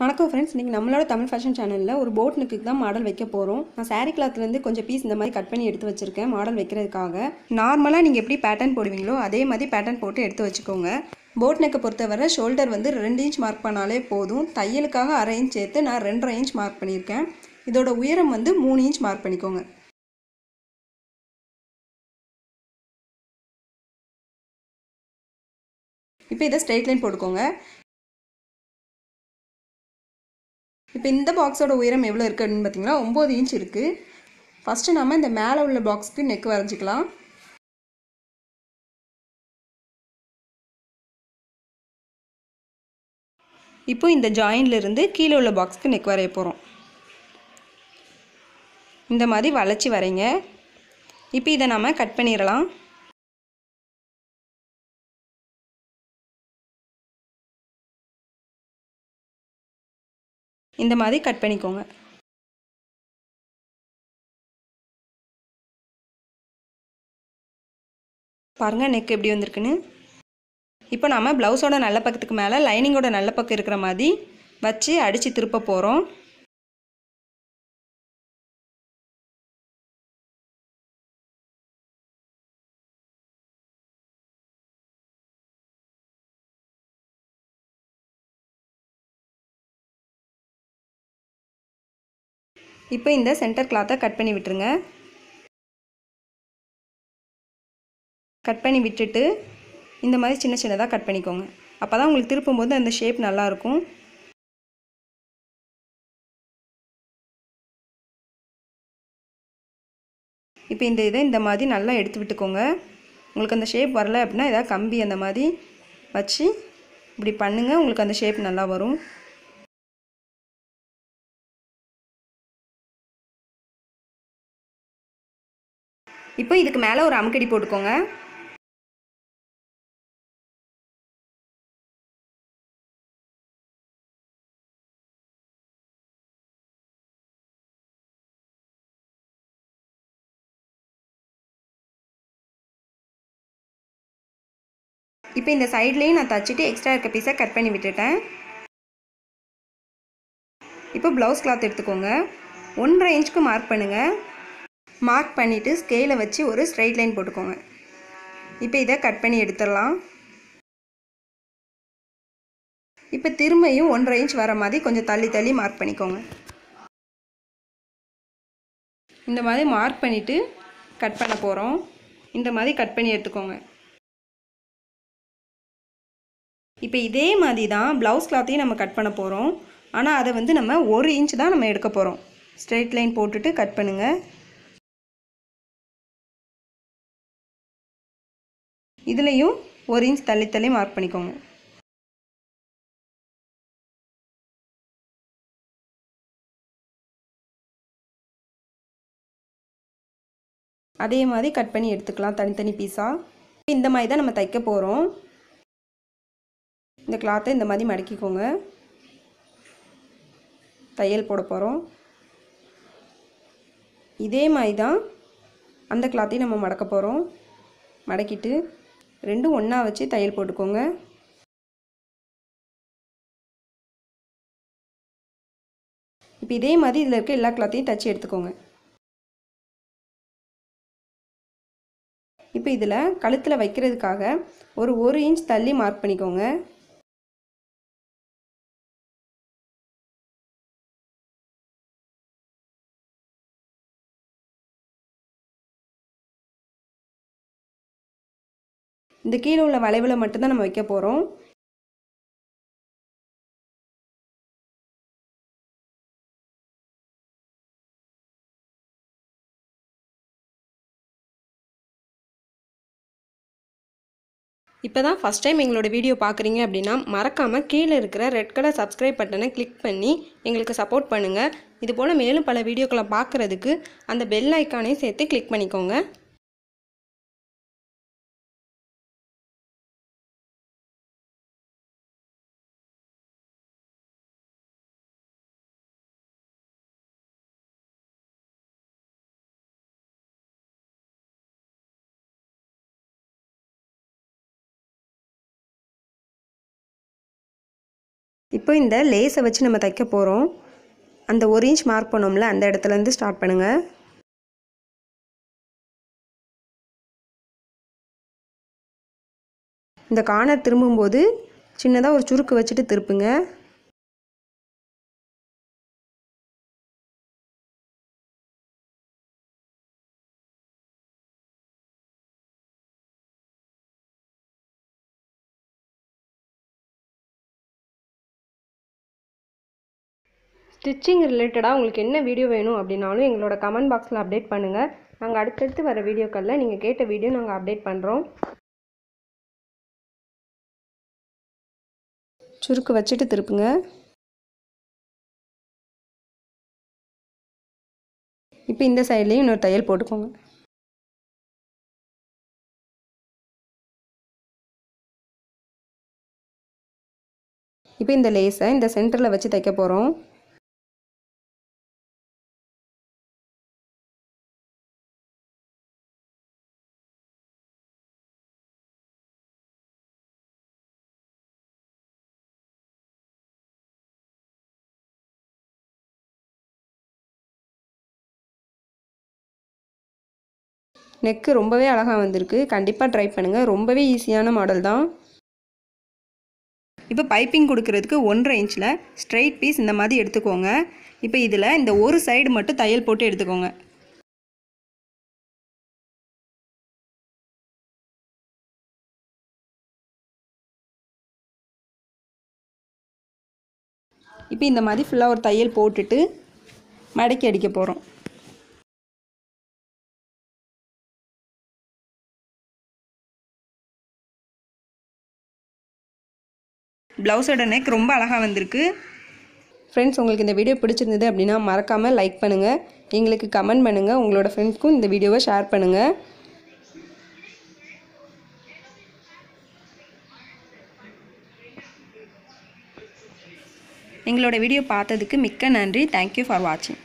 வணக்கம் ஃப்ரெண்ட்ஸ் நீங்கள் நம்மளோட தமிழ் ஃபேஷன் சேனலில் ஒரு போட் நெக்குக்கு தான் மாடல் வைக்க போகிறோம் நான் சாரீ கிளாத்லேருந்து கொஞ்சம் பீஸ் இந்த மாதிரி கட் பண்ணி எடுத்து வச்சுருக்கேன் மாடல் வைக்கிறதுக்காக நார்மலாக நீங்கள் எப்படி பேட்டர்ன் போடுவீங்களோ அதே மாதிரி பேட்டர்ன் போட்டு எடுத்து வச்சுக்கோங்க போட் நெக்கை பொறுத்தவரை ஷோல்டர் வந்து ரெண்டு இன்ச் மார்க் பண்ணாலே போதும் தையலுக்காக அரை இன்ச் சேர்த்து நான் ரெண்டரை இன்ச் மார்க் பண்ணியிருக்கேன் இதோட உயரம் வந்து மூணு இன்ச் மார்க் பண்ணிக்கோங்க இப்போ இதை ஸ்ட்ரெயிட் லைன் போட்டுக்கோங்க இப்போ இந்த பாக்ஸோட உயரம் எவ்வளோ இருக்குது அப்படின்னு பார்த்தீங்கன்னா ஒம்பது இன்ச் இருக்குது ஃபஸ்ட்டு நம்ம இந்த மேலே உள்ள பாக்ஸ்க்கு நெக் வரைஞ்சிக்கலாம் இப்போ இந்த ஜாயின்லேருந்து கீழே உள்ள பாக்ஸ்க்கு நெக் வரைய போகிறோம் இந்த மாதிரி வளைச்சி வரைங்க இப்போ இதை நம்ம கட் பண்ணிடலாம் இந்த மாதிரி கட் பண்ணிக்கோங்க பாருங்கள் நெக் எப்படி வந்திருக்குன்னு இப்போ நாம் ப்ளவுஸோட நல்ல பக்கத்துக்கு மேலே லைனிங்கோட நல்ல பக்கம் இருக்கிற மாதிரி வச்சு அடித்து திருப்ப போகிறோம் இப்போ இந்த சென்டர் கிளாத்தை கட் பண்ணி விட்டுருங்க கட் பண்ணி விட்டுட்டு இந்த மாதிரி சின்ன சின்னதாக கட் பண்ணிக்கோங்க அப்போ தான் உங்களுக்கு திருப்பும்போது அந்த ஷேப் நல்லாயிருக்கும் இப்போ இந்த இதை இந்த மாதிரி நல்லா எடுத்து விட்டுக்கோங்க உங்களுக்கு அந்த ஷேப் வரல அப்படின்னா ஏதாவது கம்பி அந்த மாதிரி வச்சு இப்படி பண்ணுங்கள் உங்களுக்கு அந்த ஷேப் நல்லா வரும் இப்போ இதுக்கு மேலே ஒரு அமுக்கடி போட்டுக்கோங்க இப்போ இந்த சைட்லேயும் நான் தச்சுட்டு எக்ஸ்ட்ரா இருக்க பீஸை கட் பண்ணி விட்டுட்டேன் இப்போ ப்ளவுஸ் கிளாத் எடுத்துக்கோங்க ஒன்றரை இன்ச்சுக்கு மார்க் பண்ணுங்கள் மார்க் பண்ணிவிட்டு ஸ்கேலை வச்சு ஒரு ஸ்ட்ரைட் லைன் போட்டுக்கோங்க இப்போ இதை கட் பண்ணி எடுத்துடலாம் இப்போ திரும்பியும் ஒன்றரை இன்ச் வர மாதிரி கொஞ்சம் தள்ளி தள்ளி மார்க் பண்ணிக்கோங்க இந்த மாதிரி மார்க் பண்ணிவிட்டு கட் பண்ண போகிறோம் இந்த மாதிரி கட் பண்ணி எடுத்துக்கோங்க இப்போ இதே மாதிரி தான் ப்ளவுஸ் கிளாத்தையும் நம்ம கட் பண்ண போகிறோம் ஆனால் அதை வந்து நம்ம ஒரு இன்ச் தான் நம்ம எடுக்க போகிறோம் ஸ்ட்ரெயிட் லைன் போட்டுட்டு கட் பண்ணுங்கள் இதுலேயும் ஒரு இன்ச் தள்ளி தள்ளி மார்க் பண்ணிக்கோங்க அதே மாதிரி கட் பண்ணி எடுத்துக்கலாம் தனித்தனி பீஸாக இந்த மாதிரி தான் நம்ம தைக்க போகிறோம் இந்த கிளாத்தை இந்த மாதிரி மடக்கிக்கோங்க தையல் போட போகிறோம் இதே மாதிரி தான் அந்த கிளாத்தையும் நம்ம மடக்க போகிறோம் மடக்கிட்டு ரெண்டும் ஒன்றா வச்சு தையல் போட்டுக்கோங்க இப்போ இதே மாதிரி இதில் இருக்க எல்லா கிளாத்தையும் தச்சு எடுத்துக்கோங்க இப்போ இதில் கழுத்தில் வைக்கிறதுக்காக ஒரு ஒரு இன்ச் தள்ளி மார்க் பண்ணிக்கோங்க இந்த கீழே உள்ள வளைவில் மட்டும்தான் நம்ம வைக்க போகிறோம் இப்போ தான் ஃபஸ்ட் டைம் எங்களோட வீடியோ பார்க்குறீங்க அப்படின்னா மறக்காமல் கீழே இருக்கிற ரெட் கலர் சப்ஸ்கிரைப் பட்டனை கிளிக் பண்ணி எங்களுக்கு சப்போர்ட் பண்ணுங்கள் இது போல் மேலும் பல வீடியோக்களை பார்க்குறதுக்கு அந்த பெல் ஐக்கானையும் சேர்த்து கிளிக் பண்ணிக்கோங்க இப்போ இந்த லேஸை வச்சு நம்ம தைக்க போகிறோம் அந்த ஒரு இன்ச் மார்க் பண்ணோம்ல அந்த இடத்துலேருந்து ஸ்டார்ட் பண்ணுங்கள் இந்த கார்னர் திரும்பும்போது சின்னதாக ஒரு சுருக்கு வச்சுட்டு திருப்புங்க ஸ்டிச்சிங் ரிலேட்டடாக உங்களுக்கு என்ன வீடியோ வேணும் அப்படின்னாலும் எங்களோட கமெண்ட் பாக்ஸில் அப்டேட் பண்ணுங்கள் நாங்கள் அடுத்தடுத்து வர வீடியோக்களில் நீங்கள் கேட்ட வீடியோ நாங்கள் அப்டேட் பண்ணுறோம் சுருக்கு வச்சுட்டு திருப்புங்க இப்போ இந்த சைட்லேயும் இன்னொரு தையல் போட்டுக்கோங்க இப்போ இந்த லேஸை இந்த சென்டரில் வச்சு தைக்க போகிறோம் நெக்கு ரொம்பவே அழகாக வந்திருக்கு கண்டிப்பாக ட்ரை பண்ணுங்கள் ரொம்பவே ஈஸியான மாடல் தான் இப்போ பைப்பிங் கொடுக்கறதுக்கு ஒன்றரை இன்ச்சில் ஸ்ட்ரைட் பீஸ் இந்த மாதிரி எடுத்துக்கோங்க இப்போ இதில் இந்த ஒரு சைடு மட்டும் தையல் போட்டு எடுத்துக்கோங்க இப்போ இந்த மாதிரி ஃபுல்லாக ஒரு தையல் போட்டுட்டு மடக்கி அடிக்க போகிறோம் ப்ளவுஸோட நெக் ரொம்ப அழகாக வந்திருக்கு ஃப்ரெண்ட்ஸ் உங்களுக்கு இந்த வீடியோ பிடிச்சிருந்தது அப்படின்னா மறக்காமல் லைக் பண்ணுங்கள் எங்களுக்கு கமெண்ட் பண்ணுங்கள் உங்களோட ஃப்ரெண்ட்ஸ்க்கும் இந்த வீடியோவை ஷேர் பண்ணுங்கள் எங்களோட வீடியோ பார்த்ததுக்கு மிக்க நன்றி தேங்க்யூ ஃபார் வாட்சிங்